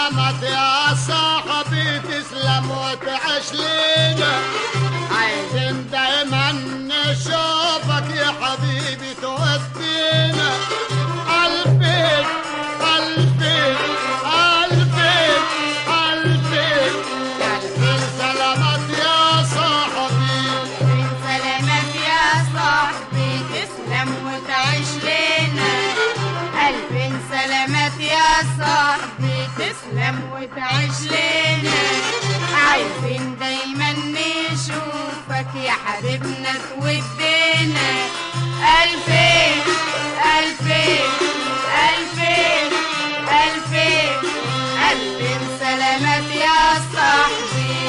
سلامات يا صاحبي تسلم وتعيش لينا عايزين دايما نشوفك يا حبيبي تودينا ألفين ألفين ألفين ألفين ألفين سلامات يا صاحبي من سلامات يا صاحبي تسلم وتعيش لنا ألف سلامات يا صاحبي تسلم وتعيش لنا عايزين دايما نشوفك يا حبيبنا تودينا ألفين ألفين ألفين ألفين ألفين سلامات يا صاحبي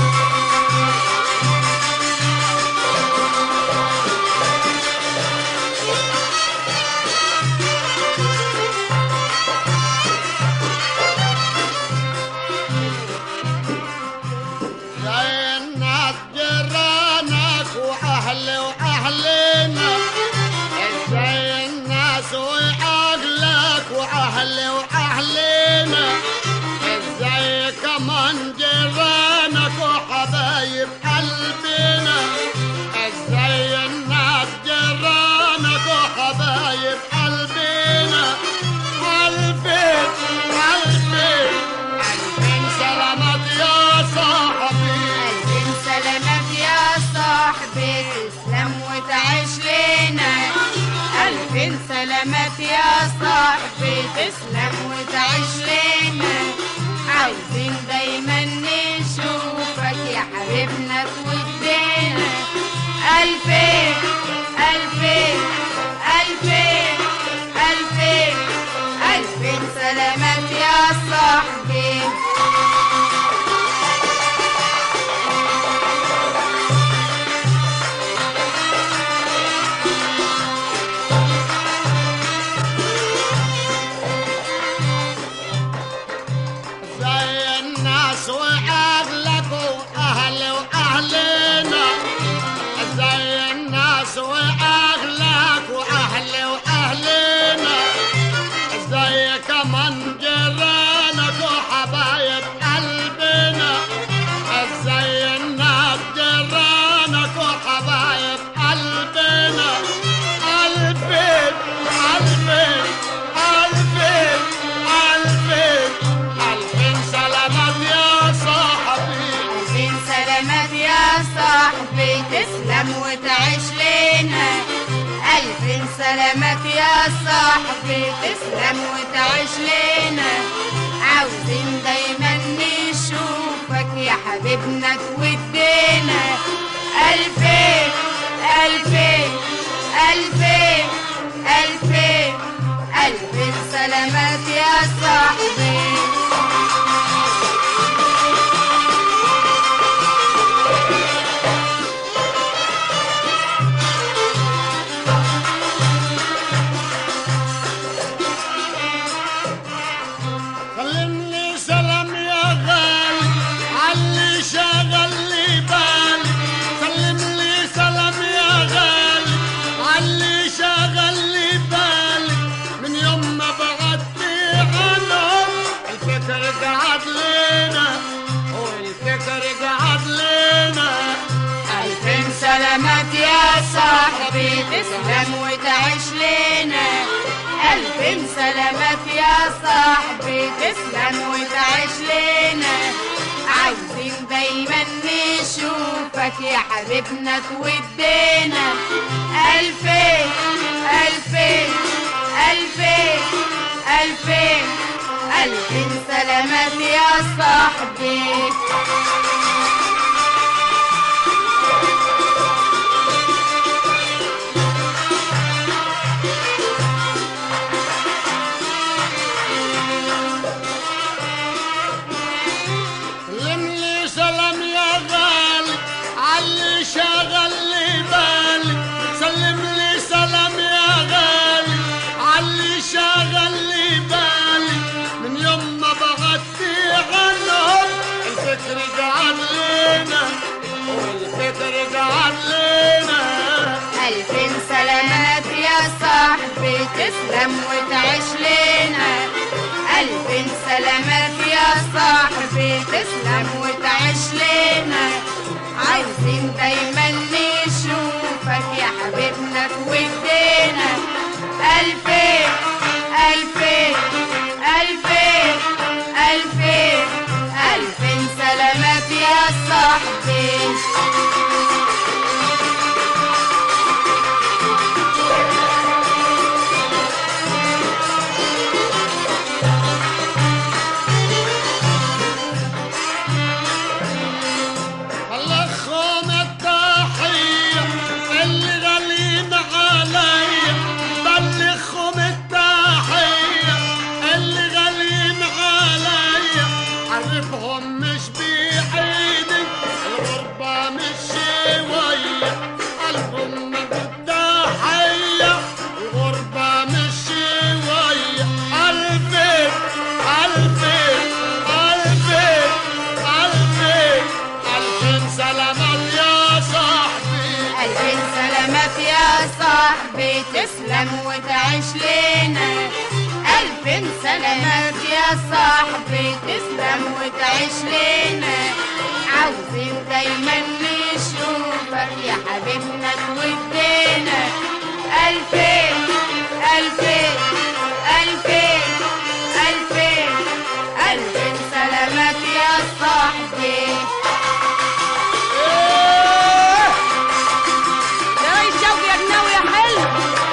زي الناس جيرانك واهلي واهلنا زي الناس واهلك واهلي واهلنا زي كمان جيرانك وحبايب قلبنا زي الناس جيرانك وحبايب قلبنا ألفين ألفين ألفين سلامات يا صاحبي ألفين سلامات يا صاحبي تسلم وتعيش لنا ألفين سلامات يا صاحبي تسلم وتعيش لنا عايزين دايما نشوفك يا حبيبنا تودينا ألفين ألفين ألفين ألفين ألفين سلامات يا صاحبي زي الناس وأهلك وأهلي وأهلنا زي الناس وأهلك وأهلي وأهلنا زي كمان جيرانك وحبايب قلبنا زي الناس جيرانك وحبايب قلبنا ألفين ألفين ألفين ألفين ألفين سلامات يا صاحبي ألفين سلامات يا صاحبي تسلم وتعيش لنا ألفين سلامات يا صاحبي تسلم وتعيش لنا عاوزين دايما نشوفك يا حبيبنا تودينا ألفين ألفين ألفين ألفين ألفين سلامات يا صاحبي سلمني سلام يا غالي علي شغل لي بالي سلم لي سلام يا غالي علي شغل لي بالي من يوم ما بعدت عنهم الفكر قعد لنا والفكر قعد لنا ألفين سلامات يا صاحبي تسلم وتعيش لنا ألفين سلامات يا صاحبي تسلم وتعيش لنا عاوزين دايما نشوفك يا حبيبنا تودينا ألفين ألفين ألفين ألفين ألفين سلامات يا صاحبي سلم لي سلام يا غالي علي شغل لي بالي سلم لي سلام يا غالي علي شغل لي بالي من يوم ما بعدت عنهم الفكر قعد لنا والفكر قعد لنا ألفين سلامات يا صاحبي تسلم وتعيش لنا ألفين سلامات يا صاحبي بلغهم التحية اللي غاليين عليا بلغهم التحية اللي غاليين عليا عرفهم مش بإيدي الغربة مش شوية قلبهم بالتحية الغربة مش شوية ألفين ألفين ألفين ألفين ألفين سلامات يا صاحبي ألفين سلامات يا صاحبي تسلم وتعيش لنا ألفين سلامات يا صاحبي تسلم وتعيش لنا عاوزين دايما نشوفك يا حبيبنا تودينا ألفين ألفين ألفين ألفين ألفين سلامات يا صاحبي يا ريس شوقي يا جناوي يا حلو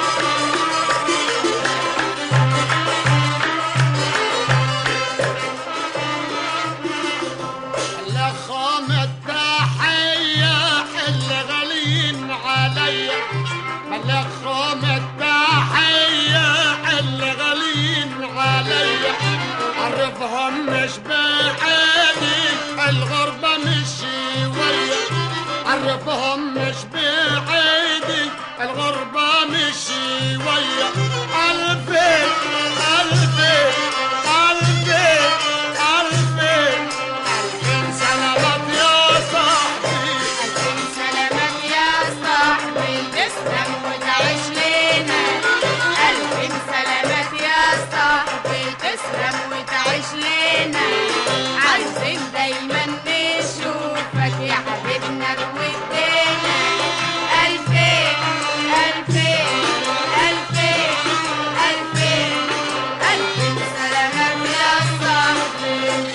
لخام التحية اللي غاليين عليا لخام التحية اللي غاليين عليا عرفهم مش بعيدي الغربة مش شوية عرفهم مش بعيدي الغربة مش شوية ألفين ألفين ألفين ألفين ألفين سلامات يا صاحبي ألفين سلامات يا صاحبي تسلم وتعيش لنا ألفين سلامات يا صاحبي تسلم وتعيش لنا عايزين دايما نشوفك يا حبيبنا تودينا ألفين ألفين ألفين ألفين ألفين سلامات يا صاحبي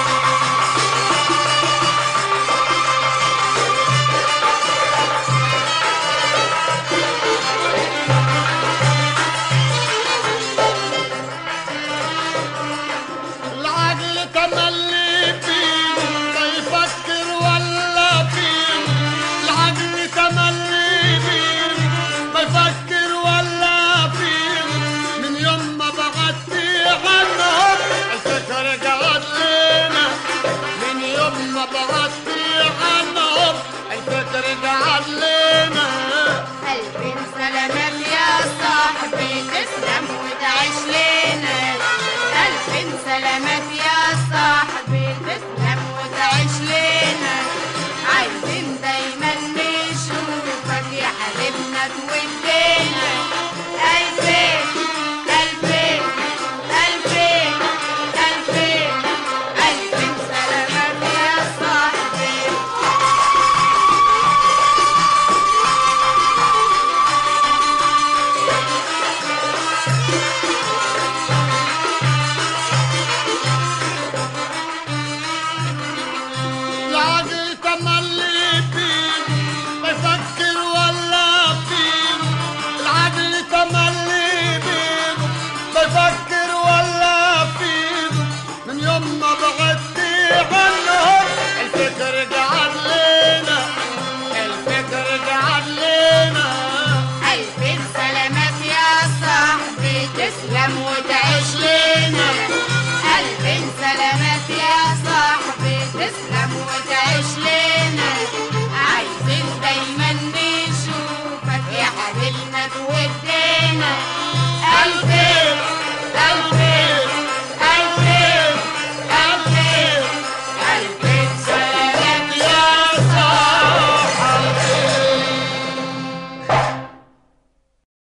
العقل تملي فيه لا يفكر ولا فيه العقل تملي فيه ما يفكر ولا فيه من يوم ما بعدتي عنهم الفكر قعد لنا من يوم ما بعدتي عنهم الفكر قعد لنا ألفين سلامات يا صاحبي تسلم وتعيش لنا